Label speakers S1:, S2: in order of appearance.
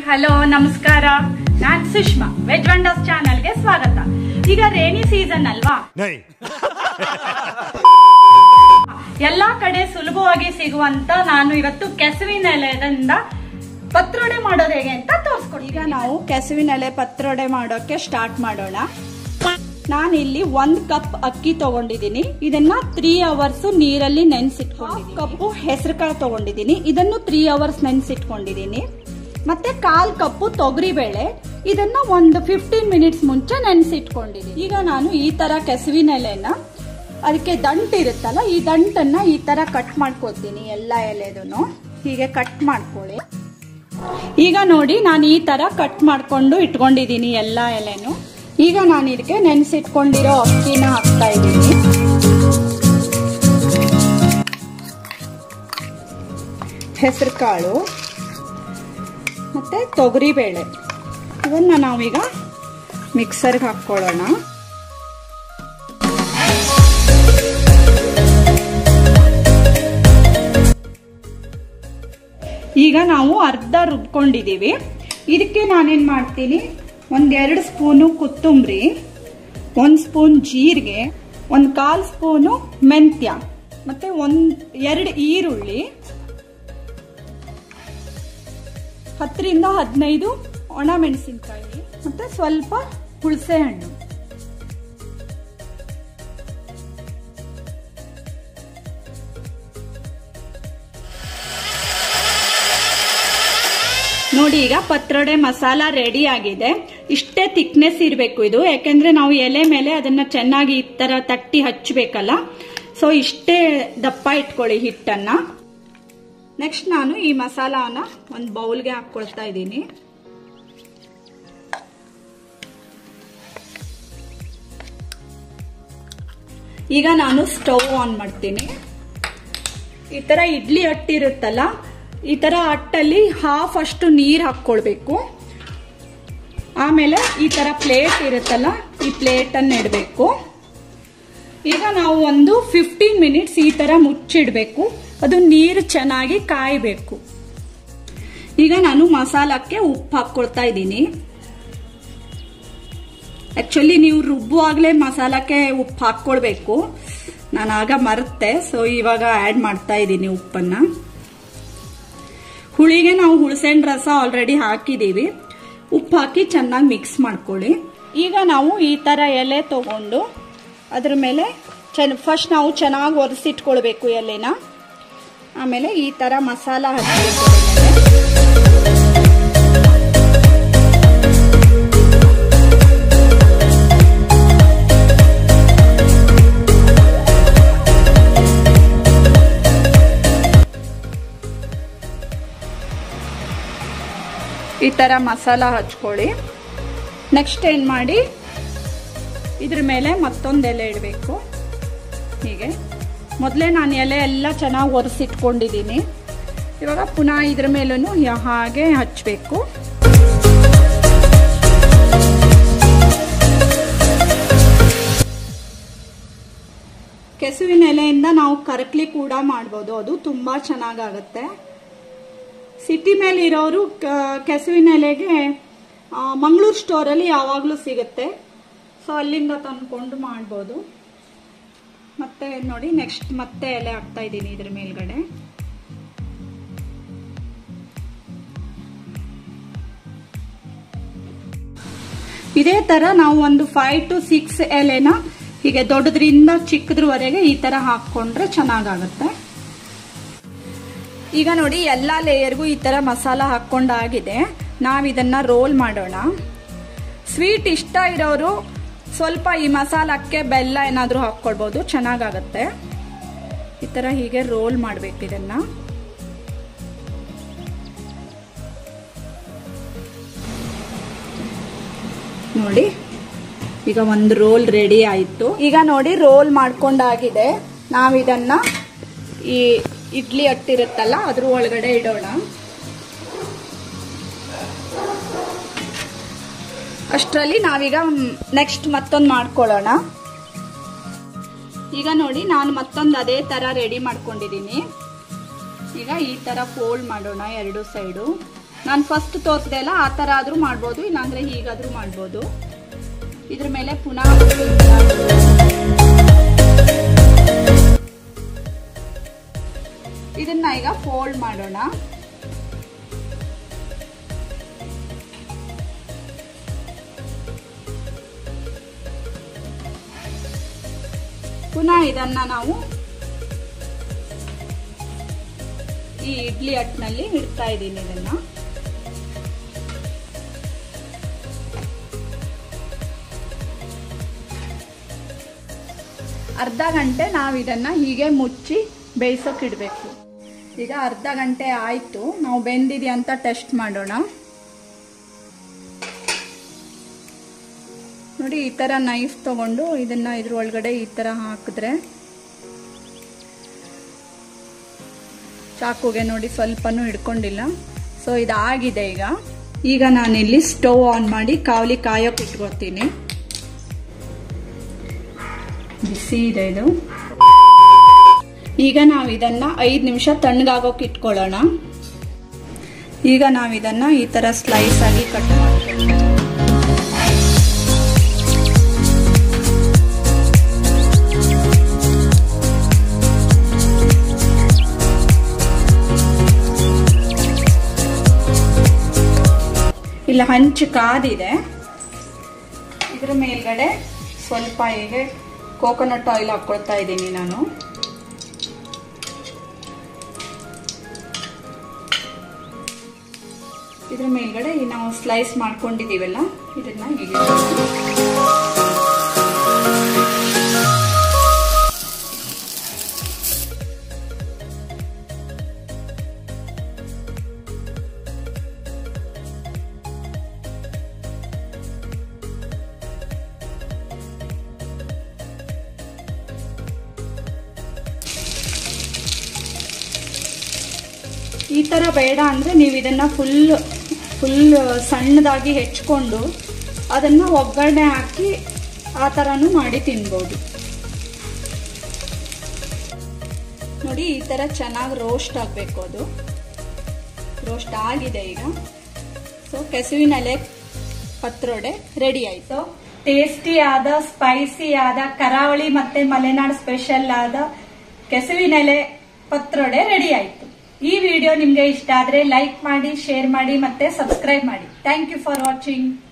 S1: hello ನಮಸ್ಕಾರ ನಾನ್ Sushma veg wonders ಚಾನಲ್ಗೆ ಸ್ವಾಗತ ಈಗ ರೇನಿ ಸೀಸನ್ ಅಲ್ವಾ
S2: नहीं
S1: ಎಲ್ಲಾ ಕಡೆ ಸುಲಭವಾಗಿ ಸಿಗುವಂತ ನಾನು ಇವತ್ತು ಕೆಸುವಿನ ಎಲೆಯಿಂದ ಪತ್ರೊಡೆ ಮಾಡೋದು ಹೇಗೆ ಅಂತ ತೋರಿಸ್ಕೊಡಿ
S3: ಈಗ ನಾವು ಕೆಸುವಿನ ಎಲೆ ಪತ್ರೊಡೆ ಮಾಡೋಕೆ ಸ್ಟಾರ್ಟ್ ಮಾಡೋಣ ನಾನು ಇಲ್ಲಿ ಒಂದ್ ಕಪ್ ಅಕ್ಕಿ ತಗೊಂಡಿದ್ದೀನಿ ಇದನ್ನ ತ್ರೀ ಅವರ್ಸ್ ನೀರಲ್ಲಿ ನೆನ್ಸಿಟ್ಕೊಂಡಿದ್ದೀನಿ ಕಪ್ಪು ಹೆಸರು ಕಾಳು ತಗೊಂಡಿದ್ದೀನಿ ಇದನ್ನು ತ್ರೀ ಅವರ್ಸ್ ನೆನ್ಸಿಟ್ಕೊಂಡಿದ್ದೀನಿ ಮತ್ತೆ ಕಾಲ್ ಕಪ್ಪು ತೊಗರಿ ಬೇಳೆ ಇದನ್ನ ಒಂದು ಫಿಫ್ಟೀನ್ ಮಿನಿಟ್ಸ್ ಮುಂಚೆ ನೆನ್ಸಿಟ್ಕೊಂಡಿದ್ದೀನಿ ಈಗ ನಾನು ಈ ತರ ಕೆಸುವಿನ ಎಲೆನ ಅದಕ್ಕೆ ದಂಟ್ ಇರುತ್ತಲ್ಲ ಈ ದಂಟನ್ನ ಈ ತರ ಕಟ್ ಮಾಡ್ಕೊತೀನಿ ಎಲ್ಲ ಎಲೆದೂ ಹೀಗೆ ಕಟ್ ಮಾಡ್ಕೊಳ್ಳಿ ಈಗ ನೋಡಿ ನಾನು ಈ ತರ ಕಟ್ ಮಾಡ್ಕೊಂಡು ಇಟ್ಕೊಂಡಿದ್ದೀನಿ ಎಲ್ಲ ಎಲೆನು ಈಗ ನಾನು ಇದಕ್ಕೆ ನೆನೆಸಿಟ್ಕೊಂಡಿರೋ ಅಕ್ಕಿನ ಹಾಕ್ತಾ ಇದ್ದೀನಿ ಹೆಸರು ಕಾಳು ಮತ್ತೆ ತೊಗರಿ ಬೇಳೆ ಇವನ್ನ ನಾವೀಗ ಮಿಕ್ಸರ್ಗೆ ಹಾಕ್ಕೊಳ್ಳೋಣ ಈಗ ನಾವು ಅರ್ಧ ರುಬ್ಕೊಂಡಿದ್ದೀವಿ ಇದಕ್ಕೆ ನಾನೇನು ಮಾಡ್ತೀನಿ ಒಂದೆರಡು ಸ್ಪೂನು ಕೊತ್ತಂಬರಿ ಒಂದು ಸ್ಪೂನ್ ಜೀರಿಗೆ ಒಂದು ಕಾಲು ಸ್ಪೂನು ಮೆಂತ್ಯ ಮತ್ತೆ ಒಂದು ಎರಡು ಈರುಳ್ಳಿ ಹತ್ತರಿಂದ ಹದಿನೈದು ಒಣ ಮೆಣಸಿನ್ಕಾಯಿ ಮತ್ತೆ ಸ್ವಲ್ಪ ಹುಣಸೆ ಹಣ್ಣು ನೋಡಿ ಈಗ ಪತ್ರೊಡೆ ಮಸಾಲ ರೆಡಿ ಆಗಿದೆ ಇಷ್ಟೇ ಥಿಕ್ನೆಸ್ ಇರಬೇಕು ಇದು ಯಾಕೆಂದ್ರೆ ನಾವು ಎಲೆ ಮೇಲೆ ಅದನ್ನ ಚೆನ್ನಾಗಿ ಈ ತರ ತಟ್ಟಿ ಹಚ್ಚಬೇಕಲ್ಲ ಸೊ ಇಷ್ಟೇ ದಪ್ಪ ಇಟ್ಕೊಳ್ಳಿ ಹಿಟ್ಟನ್ನ ನೆಕ್ಸ್ಟ್ ನಾನು ಈ ಮಸಾಲಾನ ಒಂದು ಬೌಲ್ಗೆ ಹಾಕೊಳ್ತಾ ಇದ್ದೀನಿ ಈಗ ನಾನು ಸ್ಟವ್ ಆನ್ ಮಾಡ್ತೀನಿ ಈ ತರ ಇಡ್ಲಿ ಅಟ್ಟಿರುತ್ತಲ್ಲ ಈ ತರ ಅಟ್ಟಲ್ಲಿ ಹಾಫ್ ಅಷ್ಟು ನೀರು ಹಾಕ್ಕೊಳ್ಬೇಕು ಆಮೇಲೆ ಈ ತರ ಪ್ಲೇಟ್ ಇರುತ್ತಲ್ಲ ಈ ಪ್ಲೇಟ್ ಅನ್ನು ಇಡಬೇಕು ಈಗ ನಾವು ಒಂದು ಫಿಫ್ಟೀನ್ ಮಿನಿಟ್ಸ್ ಈ ತರ ಮುಚ್ಚಿಡ್ಬೇಕು ಅದು ನೀರು ಚೆನ್ನಾಗಿ ಕಾಯಬೇಕು ಈಗ ನಾನು ಮಸಾಲಕ್ಕೆ ಉಪ್ಪು ಹಾಕೊಳ್ತಾ ಇದ್ದೀನಿ ಆಕ್ಚುಲಿ ನೀವು ರುಬ್ಬುವಾಗಲೇ ಮಸಾಲಕ್ಕೆ ಉಪ್ಪು ಹಾಕ್ಕೊಳ್ಬೇಕು ನಾನು ಆಗ ಮರುತ್ತೆ ಸೊ ಇವಾಗ ಆ್ಯಡ್ ಮಾಡ್ತಾ ಇದ್ದೀನಿ ಉಪ್ಪನ್ನ ಹುಳಿಗೆ ನಾವು ಹುಣಸೆಹಣ್ಣು ರಸ ಆಲ್ರೆಡಿ ಹಾಕಿದ್ದೀವಿ ಉಪ್ಪು ಹಾಕಿ ಚೆನ್ನಾಗಿ ಮಿಕ್ಸ್ ಮಾಡ್ಕೊಳ್ಳಿ ಈಗ ನಾವು ಈ ಥರ ಎಲೆ ತಗೊಂಡು ಅದ್ರ ಮೇಲೆ ಚೆನ್ನ ಫಸ್ಟ್ ನಾವು ಚೆನ್ನಾಗಿ ಒರೆಸಿಟ್ಕೊಳ್ಬೇಕು ಎಲೆನ ಆಮೇಲೆ ಈ ಥರ ಮಸಾಲ ಹಾಕಬೇಕು ಈ ಥರ ಮಸಾಲ ಹಚ್ಕೊಳ್ಳಿ ನೆಕ್ಸ್ಟ್ ಏನು ಮಾಡಿ ಇದ್ರ ಮೇಲೆ ಮತ್ತೊಂದು ಎಲೆ ಇಡಬೇಕು ಹೀಗೆ ಮೊದಲೇ ನಾನು ಎಲೆ ಎಲ್ಲ ಚೆನ್ನಾಗಿ ಒರೆಸಿಟ್ಕೊಂಡಿದ್ದೀನಿ ಇವಾಗ ಪುನಃ ಇದ್ರ ಮೇಲೂ ಹಾಗೆ ಹಚ್ಚಬೇಕು ಕೆಸುವಿನ ಎಲೆಯಿಂದ ನಾವು ಕರಕ್ಲಿ ಕೂಡ ಮಾಡ್ಬೋದು ಅದು ತುಂಬ ಚೆನ್ನಾಗಾಗುತ್ತೆ ಸಿಟಿ ಮೇಲೆ ಇರೋರು ಕೆಸುವಿನ ಎಲೆಗೆ ಮಂಗಳೂರು ಸ್ಟೋರಲ್ಲಿ ಯಾವಾಗಲೂ ಸಿಗುತ್ತೆ ಸೊ ಅಲ್ಲಿಂದ ತಂದ್ಕೊಂಡು ಮಾಡ್ಬೋದು ಮತ್ತೆ ನೋಡಿ ನೆಕ್ಸ್ಟ್ ಮತ್ತೆ ಎಲೆ ಹಾಕ್ತಾ ಇದ್ದೀನಿ ಇದ್ರ ಮೇಲ್ಗಡೆ ಇದೇ ತರ ನಾವು ಒಂದು ಫೈವ್ ಟು ಸಿಕ್ಸ್ ಎಲೆನ ಹೀಗೆ ದೊಡ್ಡದ್ರಿಂದ ಚಿಕ್ಕದ್ರವರೆಗೆ ಈ ತರ ಹಾಕೊಂಡ್ರೆ ಚೆನ್ನಾಗಾಗುತ್ತೆ ಈಗ ನೋಡಿ ಎಲ್ಲ ಲೇಯರ್ಗೂ ಈ ತರ ಮಸಾಲ ಹಾಕೊಂಡಾಗಿದೆ ನಾವು ಇದನ್ನ ರೋಲ್ ಮಾಡೋಣ ಸ್ವೀಟ್ ಇಷ್ಟ ಇರೋರು ಸ್ವಲ್ಪ ಈ ಮಸಾಲಕ್ಕೆ ಬೆಲ್ಲ ಏನಾದರೂ ಹಾಕ್ಕೊಳ್ಬೋದು ಚೆನ್ನಾಗಾಗತ್ತೆ ಈ ಥರ ಹೀಗೆ ರೋಲ್ ಮಾಡಬೇಕು ಇದನ್ನ ನೋಡಿ ಈಗ ಒಂದು ರೋಲ್ ರೆಡಿ ಆಯಿತು ಈಗ ನೋಡಿ ರೋಲ್ ಮಾಡ್ಕೊಂಡಾಗಿದೆ ನಾವಿದನ್ನ ಈ ಇಡ್ಲಿ ಅಟ್ಟಿರುತ್ತಲ್ಲ ಅದ್ರ ಒಳಗಡೆ ಇಡೋಣ ಅಷ್ಟರಲ್ಲಿ ನಾವೀಗ ನೆಕ್ಸ್ಟ್ ಮತ್ತೊಂದು ಮಾಡ್ಕೊಳ್ಳೋಣ ಈಗ ನೋಡಿ ನಾನು ಮತ್ತೊಂದು ಅದೇ ಥರ ರೆಡಿ ಮಾಡ್ಕೊಂಡಿದ್ದೀನಿ ಈಗ ಈ ಥರ ಫೋಲ್ಡ್ ಮಾಡೋಣ ಎರಡು ಸೈಡು ನಾನು ಫಸ್ಟ್ ತೋರಿಸ್ದೆ ಅಲ್ಲ ಆ ಥರ ಆದರೂ ಮಾಡ್ಬೋದು ಇಲ್ಲಾಂದ್ರೆ ಹೀಗಾದರೂ ಮಾಡ್ಬೋದು ಇದ್ರ ಮೇಲೆ ಪುನಃ ಇದನ್ನ ಈಗ ಫೋಲ್ಡ್ ಮಾಡೋಣ ಪುನಃ ಇದನ್ನ ನಾವು ಈ ಇಡ್ಲಿ ಹಟ್ನಲ್ಲಿ ಇಡ್ತಾ ಇದ್ದೀನಿ ಇದನ್ನ ಅರ್ಧ ಗಂಟೆ ನಾವು ಇದನ್ನ ಹೀಗೆ ಮುಚ್ಚಿ ಬೇಯಿಸೋಕೆ ಇಡಬೇಕು ಈಗ ಅರ್ಧ ಗಂಟೆ ಆಯ್ತು ನಾವು ಬೆಂದಿದೆ ಅಂತ ಟೆಸ್ಟ್ ಮಾಡೋಣ ನೋಡಿ ಈ ತರ ನೈಫ್ ತಗೊಂಡು ಇದನ್ನ ಇದ್ರ ಒಳಗಡೆ ಈ ತರ ಹಾಕಿದ್ರೆ ಚಾಕುಗೆ ನೋಡಿ ಸ್ವಲ್ಪನೂ ಹಿಡ್ಕೊಂಡಿಲ್ಲ ಸೊ ಇದಾಗಿದೆ ಈಗ ಈಗ ನಾನಿಲ್ಲಿ ಸ್ಟವ್ ಆನ್ ಮಾಡಿ ಕಾವಲಿ ಕಾಯೋಕೆ ಇಟ್ಕೊತೀನಿ ಬಿಸಿ ಇದೆ ಇದು ಈಗ ನಾವು ಇದನ್ನ ಐದು ನಿಮಿಷ ತಣ್ಣಗಾಗೋಕೆ ಇಟ್ಕೊಳ್ಳೋಣ ಈಗ ನಾವು ಇದನ್ನ ಈ ತರ ಸ್ಲೈಸ್ ಆಗಿ ಕಟ್ ಮಾಡ್ಕೊಳ್ಳೋಣ ಇಲ್ಲ ಹಂಚು ಕಾದಿದೆ ಇದ್ರ ಮೇಲ್ಗಡೆ ಸ್ವಲ್ಪ ಹೀಗೆ ಕೋಕೋನಟ್ ಆಯಿಲ್ ಹಾಕ್ಕೊಳ್ತಾ ಇದ್ದೀನಿ ನಾನು ಇದ್ರ ಮೇಲ್ಗಡೆ ಈ ನಾವು ಸ್ಲೈಸ್ ಮಾಡ್ಕೊಂಡಿದೀವಲ್ಲ ಇದನ್ನ ಹೀಗೆ ಈ ತರ ಬೇಡ ಅಂದ್ರೆ ನೀವು ಇದನ್ನ ಫುಲ್ ಫುಲ್ ಸಣ್ಣದಾಗಿ ಹೆಚ್ಕೊಂಡು ಅದನ್ನ ಒಗ್ಗರಣೆ ಹಾಕಿ ಆ ಥರನೂ ಮಾಡಿ ತಿನ್ಬೋದು ನೋಡಿ ಈ ತರ ಚೆನ್ನಾಗಿ ರೋಸ್ಟ್ ಆಗಬೇಕು ಅದು ರೋಸ್ಟ್ ಆಗಿದೆ ಈಗ ಸೊ ಕೆಸುವಿನ ಎಲೆ ಪತ್ರೊಡೆ ರೆಡಿ ಆಯ್ತು
S1: ಟೇಸ್ಟಿ ಆದ ಸ್ಪೈಸಿ ಆದ ಕರಾವಳಿ ಮತ್ತೆ ಮಲೆನಾಡು ಸ್ಪೆಷಲ್ ಆದ ಕೆಸುವಿನೆಲೆ ಪತ್ರೊಡೆ ರೆಡಿ ಆಯ್ತು ಈ ವಿಡಿಯೋ ನಿಮ್ಗೆ ಇಷ್ಟ ಆದ್ರೆ ಲೈಕ್ ಮಾಡಿ ಶೇರ್ ಮಾಡಿ ಮತ್ತೆ ಸಬ್ಸ್ಕ್ರೈಬ್ ಮಾಡಿ ಥ್ಯಾಂಕ್ ಯು ಫಾರ್ ವಾಚಿಂಗ್